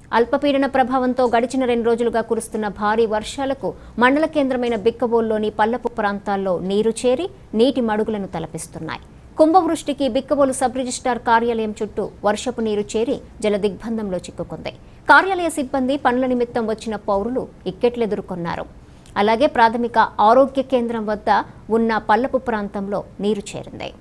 అల్పపీడన ప్రభావంతో గడిచిన రెండు రోజులుగా కురుస్తున్న భారీ వర్షాలకు మండల కేంద్రమైన బిక్కబోల్లోని పల్లపు ప్రాంతాల్లో నీరు చేరి నీటి మడుగులను తలపిస్తున్నాయి కుంభవృష్టికి బిక్కబోలు సబ్ రిజిస్ట్రార్ కార్యాలయం చుట్టూ వర్షపు నీరు చేరి జల దిగ్బంధంలో చిక్కుకుంది కార్యాలయ సిబ్బంది పనుల నిమిత్తం వచ్చిన పౌరులు ఇక్కెట్లెదుర్కొన్నారు అలాగే ప్రాథమిక ఆరోగ్య కేంద్రం వద్ద ఉన్న పల్లపు ప్రాంతంలో నీరు చేరింది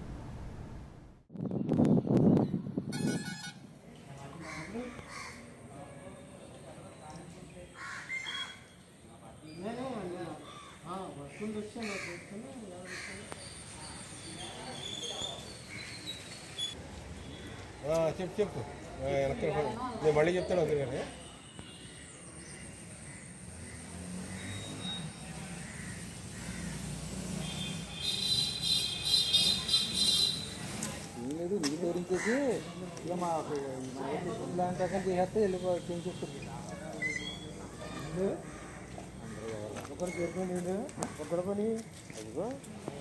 ఆ, చెప్పు చెప్పు ఆ, వెనక్కి రా. నేను మళ్ళీ చెప్తాను వద్దు కానీ లేదు నీళ్ళు ఊరించేసి ఇక మాకు దాని ప్రకారం చేసేస్తే వెళ్ళిపో చేసేస్తుంది ఒకరు చేరుకుని ఒకరి పని అదిగో